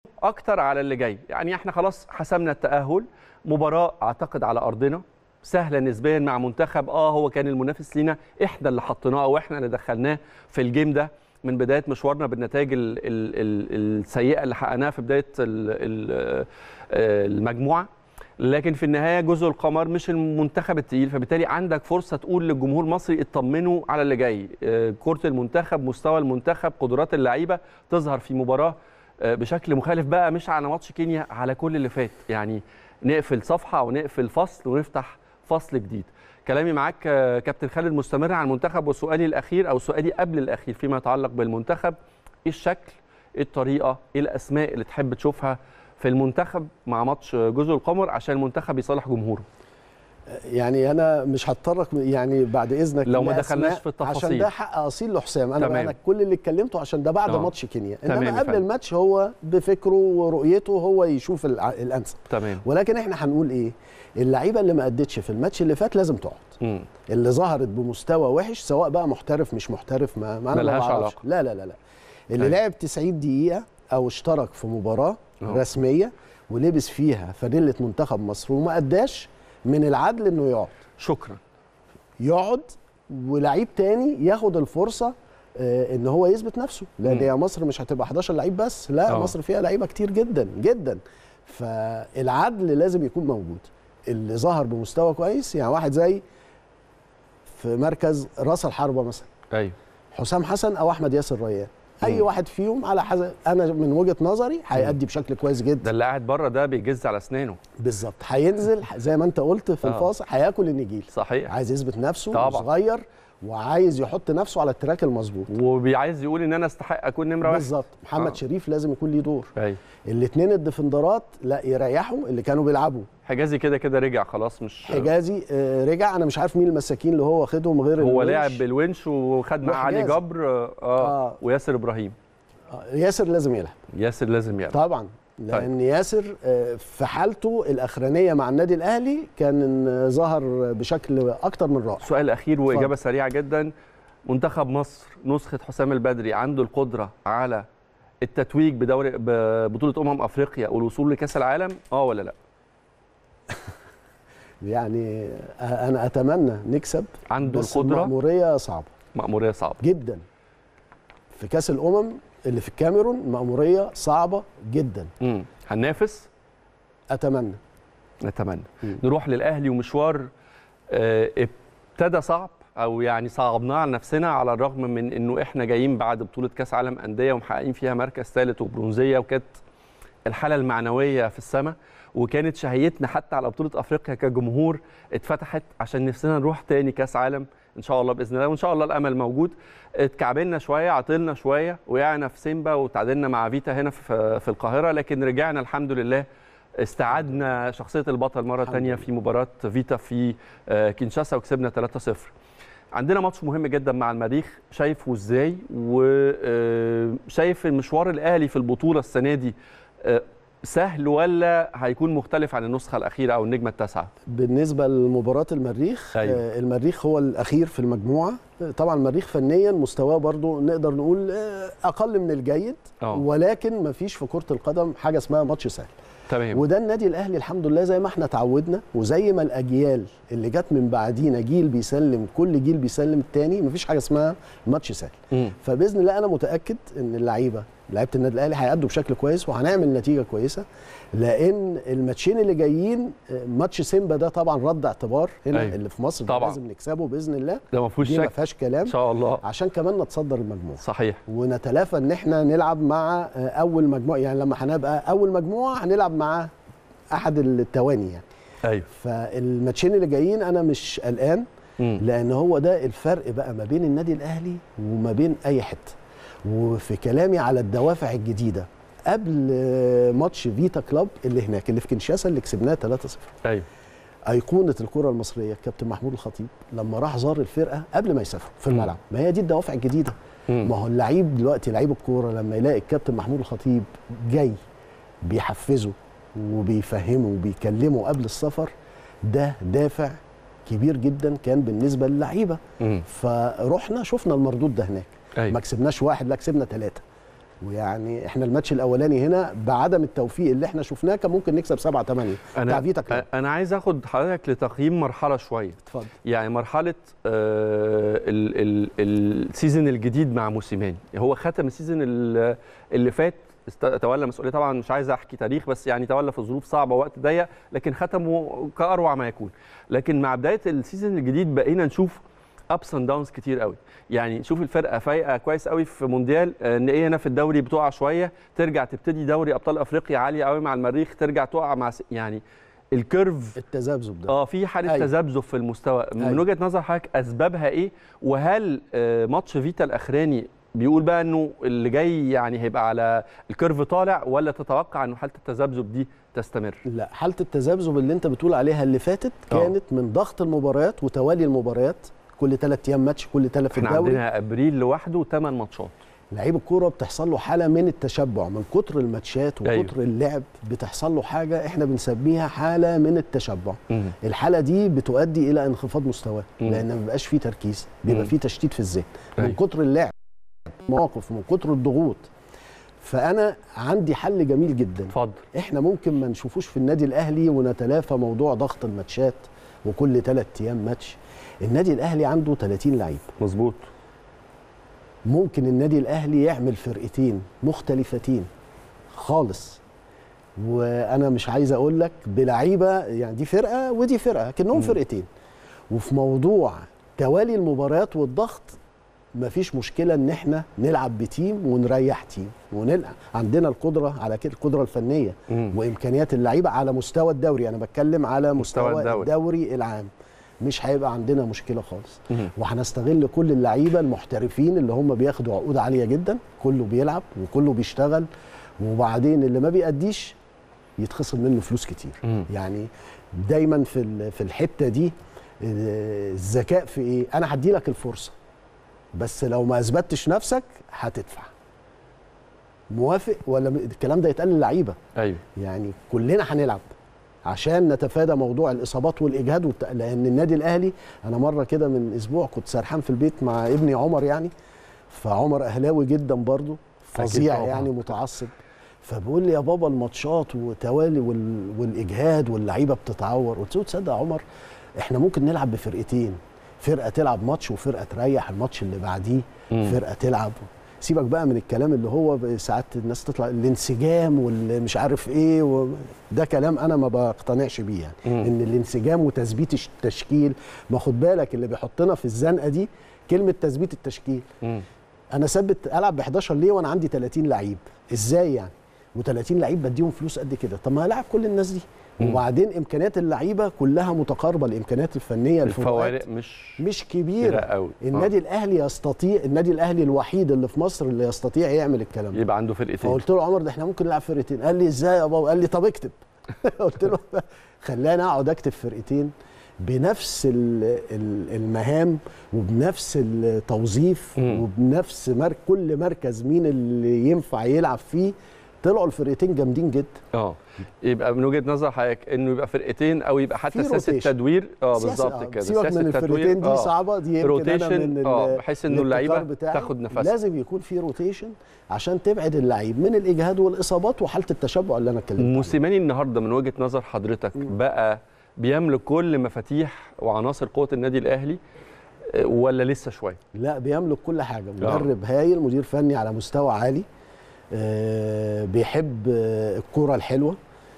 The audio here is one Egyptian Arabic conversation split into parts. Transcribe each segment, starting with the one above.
اكتر على اللي جاي يعني احنا خلاص حسمنا التاهل مباراه اعتقد على ارضنا سهله نسبيا مع منتخب اه هو كان المنافس لينا احنا اللي حطيناه او احنا اللي دخلناه في الجيم ده من بدايه مشوارنا بالنتائج ال ال ال السيئه اللي حققناها في بدايه ال ال المجموعه لكن في النهايه جزء القمر مش المنتخب التقيل فبالتالي عندك فرصه تقول للجمهور المصري اطمنوا على اللي جاي كره المنتخب مستوى المنتخب قدرات اللعيبه تظهر في مباراه بشكل مخالف بقى مش على ماتش كينيا على كل اللي فات يعني نقفل صفحه ونقفل فصل ونفتح فصل جديد كلامي معاك كابتن خالد مستمر عن المنتخب وسؤالي الاخير او سؤالي قبل الاخير فيما يتعلق بالمنتخب ايه الشكل ايه الطريقه ايه الاسماء اللي تحب تشوفها في المنتخب مع ماتش جزء القمر عشان المنتخب يصالح جمهوره يعني انا مش هتطرق يعني بعد اذنك لو ما دخلناش في التفاصيل عشان ده حق اصيل لحسام انا تمام. انا كل اللي اتكلمته عشان ده بعد آه. ماتش كينيا تمام يا انما قبل فندم. الماتش هو بفكره ورؤيته هو يشوف الع- الانسب تمام ولكن احنا هنقول ايه اللعيبه اللي ما ادتش في الماتش اللي فات لازم تقعد مم. اللي ظهرت بمستوى وحش سواء بقى محترف مش محترف ما, ما انا ما ملهاش بعرفش. علاقة. لا لا لا لا اللي أيوة. لعب 90 دقيقه او اشترك في مباراه أه. رسميه ولبس فيها فانيله منتخب مصر وما اداش من العدل انه يقعد شكرا يقعد ولعيب تاني ياخد الفرصه آه، ان هو يثبت نفسه لان مم. هي مصر مش هتبقى 11 لعيب بس لا آه. أوه. مصر فيها لعيبه كتير جدا جدا فالعدل لازم يكون موجود اللي ظهر بمستوى كويس يعني واحد زي في مركز راس الحربه مثلا ايوه حسام حسن او احمد ياسر ريان اي مم. واحد فيهم على حسب انا من وجهه نظري هيأدي بشكل كويس ده جدا اللي قاعد بره ده بيجز على اسنانه بالظبط هينزل زي ما انت قلت في آه. الفاصل هياكل النجيل صحيح عايز يثبت نفسه طبعا. صغير وعايز يحط نفسه على التراك المظبوط وبيعايز يقول ان انا استحق اكون نمره واحد بالظبط محمد آه. شريف لازم يكون ليه دور ايوه الاثنين الديفندرات لا يريحوا اللي كانوا بيلعبوا حجازي كده كده رجع خلاص مش حجازي آه، رجع انا مش عارف مين المساكين اللي هو واخدهم غير هو الونش. لاعب بالونش وخد مع علي وحجازي. جبر آه, آه. وياسر ابراهيم آه، ياسر لازم يلعب ياسر لازم يلعب طبعا لان ياسر آه، في حالته الاخرانيه مع النادي الاهلي كان آه، ظهر بشكل اكتر من رائع سؤال اخير واجابه اتفضل. سريعه جدا منتخب مصر نسخه حسام البدري عنده القدره على التتويج بدوري ببطوله امم افريقيا والوصول لكاس العالم اه ولا لا يعني آه، انا اتمنى نكسب عنده بس القدره المأمورية صعبه مأموريه صعبه جدا في كاس الامم اللي في الكاميرون مأمورية صعبة جدا امم هننافس اتمنى نتمنى مم. نروح للاهلي ومشوار آه، ابتدى صعب او يعني صعبناه على نفسنا على الرغم من انه احنا جايين بعد بطوله كاس عالم انديه ومحققين فيها مركز ثالث وبرونزيه وكانت الحاله المعنويه في السماء وكانت شهيتنا حتى على بطوله افريقيا كجمهور اتفتحت عشان نفسنا نروح تاني كاس عالم ان شاء الله باذن الله وان شاء الله الامل موجود اتكعبلنا شويه عطلنا شويه وقعنا في سيمبا وتعادلنا مع فيتا هنا في في القاهره لكن رجعنا الحمد لله استعدنا شخصيه البطل مره الحمد تانية لله. في مباراه فيتا في آه، كينشاسا وكسبنا 3-0 عندنا ماتش مهم جدا مع المريخ شايفه ازاي وشايف المشوار الاهلي في البطوله السنه دي آه، سهل ولا هيكون مختلف عن النسخه الاخيره او النجمه التاسعه بالنسبة لمباراة المريخ أيوة. آه، المريخ هو الأخير في المجموعة آه، طبعا المريخ فنيا مستواه برضو نقدر نقول آه، أقل من الجيد اه ولكن ما فيش في كرة القدم حاجة اسمها ماتش سهل تمام وده النادي الأهلي الحمد لله زي ما احنا تعودنا وزي ما الأجيال اللي جت من بعدينا جيل بيسلم كل جيل بيسلم التاني ما فيش حاجة اسمها ماتش سهل مم. فباذن الله انا متاكد ان اللعيبه لعيبه النادي الاهلي هيأدوا بشكل كويس وهنعمل نتيجه كويسه لان الماتشين اللي جايين آه، ماتش سيمبا ده طبعا رد اعتبار هنا أيوة. أيوة. اللي في مصر ده طبعا. لازم نكسبه باذن الله ده ما فيهوش دي ما شك فيهاش ان كلام شاء الله عشان كمان نتصدر المجموعه صحيح ونتلافى ان احنا نلعب مع آه، اول مجموعه يعني لما هنبقى اول مجموعه هنلعب مع احد التواني يعني ايوه فالماتشين اللي جايين انا مش قلقان مم. لان هو ده الفرق بقى ما بين النادي الاهلي وما بين اي حته وفي كلامي على الدوافع الجديده قبل آه، ماتش فيتا كلاب اللي هناك اللي في كنشاسا اللي كسبناه 3-0 ايوه ايقونه الكره المصريه الكابتن محمود الخطيب لما راح زار الفرقه قبل ما يسافروا في مم. الملعب ما هي دي الدوافع الجديده مم. ما هو اللعيب دلوقتي لعيب الكوره لما يلاقي الكابتن محمود الخطيب جاي بيحفزه وبيفهمه وبيكلمه قبل السفر ده دافع كبير جدا كان بالنسبه للعيبه مم. فرحنا شفنا المردود ده هناك ما ايوه كسبناش واحد لا كسبنا ثلاثه ويعني احنا الماتش الاولاني هنا بعدم التوفيق اللي احنا شفناه كان ممكن نكسب 7 8 انا تعبيتك انا عايز اخد حضرتك لتقييم مرحله شويه اتفضل يعني مرحله آه ال- ال- السيزون الجديد مع موسيماني هو ختم السيزون ال- اللي فات است- تولى مسؤوليه طبعا مش عايز احكي تاريخ بس يعني تولى في ظروف صعبه وقت ضيق لكن ختمه كاروع ما يكون لكن مع بدايه السيزون الجديد بقينا نشوف ابس اند داونز كتير قوي يعني شوف الفرقه فايقه كويس قوي في مونديال آه، ان هي هنا في الدوري بتقع شويه ترجع تبتدي دوري ابطال افريقيا عاليه قوي مع المريخ ترجع تقع مع س- يعني الكيرف التذبذب ده اه في حاله أيوة. تذبذب في المستوى من أيوة. وجهه نظر حضرتك اسبابها ايه وهل آه، ماتش فيتا الاخراني بيقول بقى انه اللي جاي يعني هيبقى على الكيرف طالع ولا تتوقع انه حاله التذبذب دي تستمر لا حاله التذبذب اللي انت بتقول عليها اللي فاتت آه. كانت من ضغط المباريات وتوالي المباريات كل ثلاث ايام ماتش كل ثلاث في احنا الدوري عندنا ابريل لوحده 8 ماتشات لعيب الكوره بتحصل له حاله من التشبع من كتر الماتشات وكتر أيوة. أيوه. اللعب بتحصل له حاجه احنا بنسميها حاله من التشبع الحاله دي بتؤدي الى انخفاض مستواه مم. لان ما بيبقاش فيه تركيز بيبقى مم. فيه تشتيت في الذهن من أيوة. كتر اللعب مواقف من كتر الضغوط فانا عندي حل جميل جدا اتفضل احنا ممكن ما نشوفوش في النادي الاهلي ونتلافى موضوع ضغط الماتشات وكل ثلاث ايام ماتش النادي الاهلي عنده 30 لعيب مظبوط ممكن النادي الاهلي يعمل فرقتين مختلفتين خالص وانا مش عايز اقول لك بلعيبه يعني دي فرقه ودي فرقه كانهم مم. فرقتين وفي موضوع توالي المباريات والضغط مفيش مشكله ان احنا نلعب بتيم ونريح تيم ونلعب عندنا القدره على كده القدره الفنيه مم. وامكانيات اللعيبه على مستوى الدوري انا بتكلم على مستوى مستوى, الدوري. الدوري. الدوري العام مش هيبقى عندنا مشكله خالص مم. وهنستغل كل اللعيبه المحترفين اللي هم بياخدوا عقود عاليه جدا كله بيلعب وكله بيشتغل وبعدين اللي ما بيأديش يتخصم منه فلوس كتير مم. يعني دايما في ال- في الحته دي آه، الذكاء في ايه انا هدي لك الفرصه بس لو ما اثبتش نفسك هتدفع موافق ولا م- الكلام ده يتقال للعيبه ايوه يعني كلنا هنلعب عشان نتفادى موضوع الاصابات والاجهاد والت... لان النادي الاهلي انا مره كده من اسبوع كنت سرحان في البيت مع ابني عمر يعني فعمر اهلاوي جدا برضه فظيع طبعاً. يعني متعصب فبيقول لي يا بابا الماتشات وتوالي وال... والاجهاد واللعيبه بتتعور قلت له تصدق يا عمر احنا ممكن نلعب بفرقتين فرقه تلعب ماتش وفرقه تريح الماتش اللي بعديه مم. فرقه تلعب سيبك بقى من الكلام اللي هو ساعات الناس تطلع الانسجام واللي مش عارف ايه و... ده كلام انا ما بقتنعش بيه يعني مم. ان الانسجام وتثبيت الش- التشكيل ما خد بالك اللي بيحطنا في الزنقه دي كلمه تثبيت التشكيل مم. انا ثابت العب ب 11 ليه وانا عندي 30 لعيب ازاي يعني و30 لعيب بديهم فلوس قد كده طب ما العب كل الناس دي مم. وبعدين امكانيات اللعيبه كلها متقاربه الامكانيات الفنيه الفروقات الفوارق مش مش كبيره كبيره قوي النادي الاهلي يستطيع النادي الاهلي الوحيد اللي في مصر اللي يستطيع يعمل الكلام ده يبقى عنده فرقتين فقلت له عمر ده احنا ممكن نلعب فرقتين قال لي ازاي يا بابا قال لي طب اكتب قلت له خلاني اقعد اكتب فرقتين بنفس ال- ال- المهام وبنفس التوظيف مم. وبنفس مر كل مركز مين اللي ينفع يلعب فيه طلعوا الفرقتين جامدين جدا اه يبقى من وجهه نظر حضرتك انه يبقى فرقتين او يبقى حتى في سياسه rotation. تدوير اه سياسة- بالظبط كده سيبك سياسة من التدوير، الفرقتين دي آه. صعبه دي يمكن انا روتيشن من ال- اه بحيث انه الابتكار اللعيبه بتاعي. تاخد نفسها لازم يكون في روتيشن عشان تبعد اللعيب من الاجهاد والاصابات وحاله التشبع اللي انا اتكلمت عنها موسيماني النهارده من وجهه نظر حضرتك بقى بيملك كل مفاتيح وعناصر قوه النادي الاهلي آه، ولا لسه شويه لا بيملك كل حاجه مدرب هايل مدير فني على مستوى عالي آه، بيحب آه، الكره الحلوه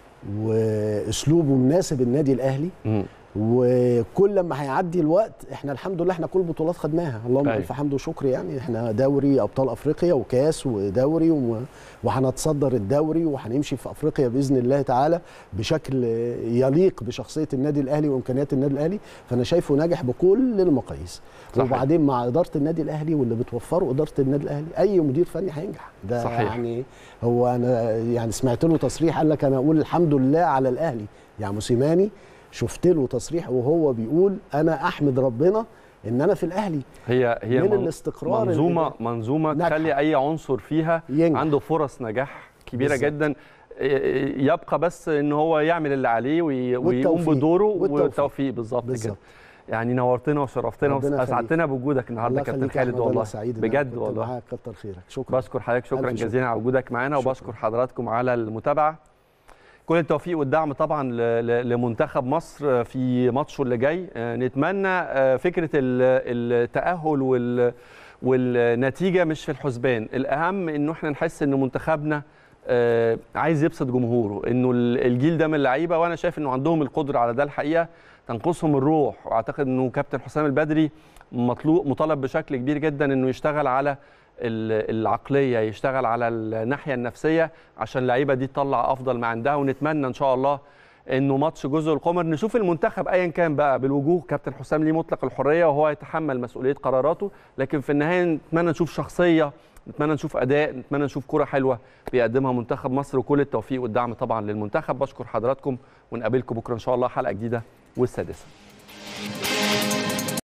واسلوبه مناسب النادي الاهلي مم. وكل لما هيعدي الوقت احنا الحمد لله احنا كل بطولات خدناها اللهم أيوة. الف حمد وشكر يعني احنا دوري ابطال افريقيا وكاس ودوري وم- وهنتصدر الدوري وهنمشي في افريقيا باذن الله تعالى بشكل يليق بشخصيه النادي الاهلي وامكانيات النادي الاهلي فانا شايفه ناجح بكل المقاييس صحيح. وبعدين مع اداره النادي الاهلي واللي بتوفره اداره النادي الاهلي اي مدير فني هينجح ده صحيح. يعني هو انا يعني سمعت له تصريح قال لك انا اقول الحمد لله على الاهلي يعني موسيماني شفت له تصريح وهو بيقول انا احمد ربنا ان انا في الاهلي هي هي من من الاستقرار منظومه اللي- منظومه ناجحة. تخلي اي عنصر فيها ينجح. عنده فرص نجاح كبيره بالظبط. جدا آه، يبقى بس ان هو يعمل اللي عليه وي- ويقوم والتوفيق. بدوره والتوفيق. والتوفيق بالظبط كده بالظبط يعني نورتنا وشرفتنا ربنا يخليك. واسعدتنا بوجودك النهارده الله كابتن يخليك يا خالد أحمد، والله أنا سعيد إن أنا بجد كنت والله معاك كتر خيرك شكرا بشكر حضرتك شكرا ألف شكر. جزيلا على وجودك معانا شكرا. وبشكر حضراتكم على المتابعه كل التوفيق والدعم طبعا ل- ل- لمنتخب مصر في ماتشه اللي جاي آه، نتمنى آه، فكره ال- التاهل وال والنتيجه مش في الحسبان الاهم انه احنا نحس ان منتخبنا آه، عايز يبسط جمهوره انه ال- الجيل ده من اللعيبه وانا شايف انه عندهم القدره على ده الحقيقه تنقصهم الروح واعتقد انه كابتن حسام البدري مطلوب مطالب بشكل كبير جدا انه يشتغل على ال- العقليه يشتغل على الناحيه النفسيه عشان اللعيبه دي تطلع افضل ما عندها ونتمنى ان شاء الله انه ماتش جزء القمر نشوف المنتخب ايا كان بقى بالوجوه كابتن حسام ليه مطلق الحريه وهو يتحمل مسؤوليه قراراته لكن في النهايه نتمنى نشوف شخصيه نتمنى نشوف اداء نتمنى نشوف كره حلوه بيقدمها منتخب مصر وكل التوفيق والدعم طبعا للمنتخب بشكر حضراتكم ونقابلكم بكره ان شاء الله حلقه جديده والسادسه